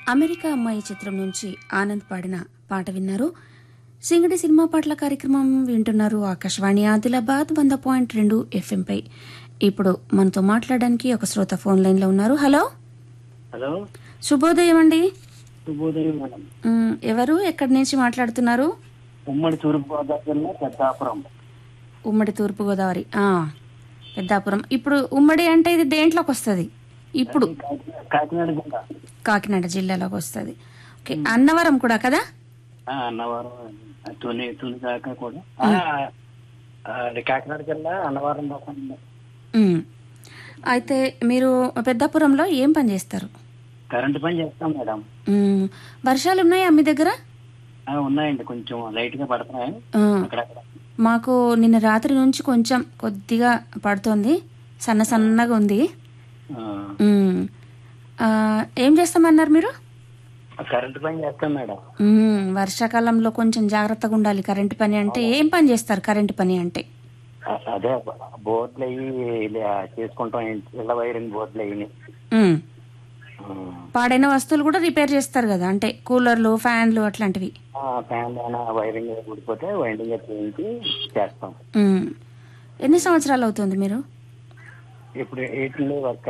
America అమ్మాయి చిత్రం నుంచి ఆనంద్ పాడిన పాట విన్నారు సింగడి సినిమా పాటల కార్యక్రమం వింటున్నారు ఆకాశవాణి ఆదిలాబాద్ వంద పాయింట్ రెండు ఎఫ్ఎంపై ఇప్పుడు మనతో మాట్లాడడానికి ఒక శ్రోత ఫోన్ లైన్ లో ఉన్నారు హలో హలో శుభోదయం అండి శుభోదయం మేడం మ్, ఎవరు ఎక్కడి నుంచి మాట్లాడుతున్నారు ఉమ్మడి తూర్పుగోదావరి జిల్లా పెద్దాపురం ఉమ్మడి తూర్పుగోదావరి ఆ, పెద్దాపురం ఇప్పుడు ఉమ్మడి అంటే ఇది దేంట్లోకి వస్తుంది ఇప్పుడు కాకినాడ- కాకినాడ జిల్లా కాకినాడ జిల్లాలోకి వస్తుంది ఓకే అన్నవరం కూడా కదా ఆ, అన్నవరం తుని తుని దాకా కూడా ఆ, ఆ, అది కాకినాడ జిల్లా అన్నవరం దాకా ఉంది. మ్. అయితే మీరు పెద్దాపురంలో ఏం పని చేస్తారు కరెంటు పని చేస్తాం మేడం మ్, వర్షాలు ఉన్నాయా మీ దగ్గర ఆ, ఉన్నాయండి కొంచెం లైట్ గా పడుతున్నాయి ఆ, అక్కడక్కడ మాకు నిన్న రాత్రి నుంచి కొంచెం కొద్దిగా పడుతోంది సన్న సన్నగా ఉంది ఆ, మ్. ఆ, ఏం చేస్తామన్నారు మీరు కరెంటు పని చేస్తాం మేడం మ్, వర్షాకాలంలో కొంచెం జాగ్రత్తగా ఉండాలి కరెంటు పని అంటే ఏం పని చేస్తారు కరెంటు పని అంటే ఆ, అదే బోర్డులు అయ్యి ఇలా చేసుకుంటాం ఇళ్ళ వైరింగ్ బోర్డులు అయ్యి మ్. పాడైన వస్తువులు కూడా రిపేర్ చేస్తారు కదా అంటే కూలర్లు ఫ్యాన్లు అట్లాంటివి ఫ్యాన్ అయినా వైరింగ్ ఊడిపోతే వైండింగ్ చేయించి చేస్తాం మ్. ఎన్ని సంవత్సరాలు అవుతుంది మీరు ఇప్పుడు వీటిలో ఒక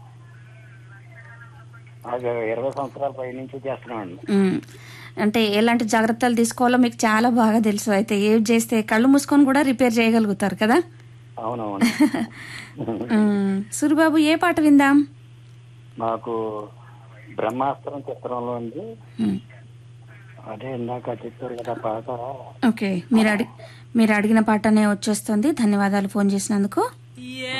అది ఇరవై సంవత్సరాల పై నుంచి చేస్తున్నామండి మ్. అంటే ఎలాంటి జాగ్రత్తలు తీసుకోవాలో మీకు చాలా బాగా తెలుసు అయితే ఏం చేస్తే కళ్ళు మూసుకొని కూడా రిపేర్ చేయగలుగుతారు కదా అవునవును మ్. సూరిబాబు ఏ పాట విందాం మాకు బ్రహ్మాస్త్రం చిత్రంలో ఉంది మ్. అదే ఇందాక చెప్పారు కదా పాట ఓకే మీరు అడి మీరు అడిగిన పాటనే వచ్చేస్తుంది ధన్యవాదాలు ఫోన్ చేసినందుకు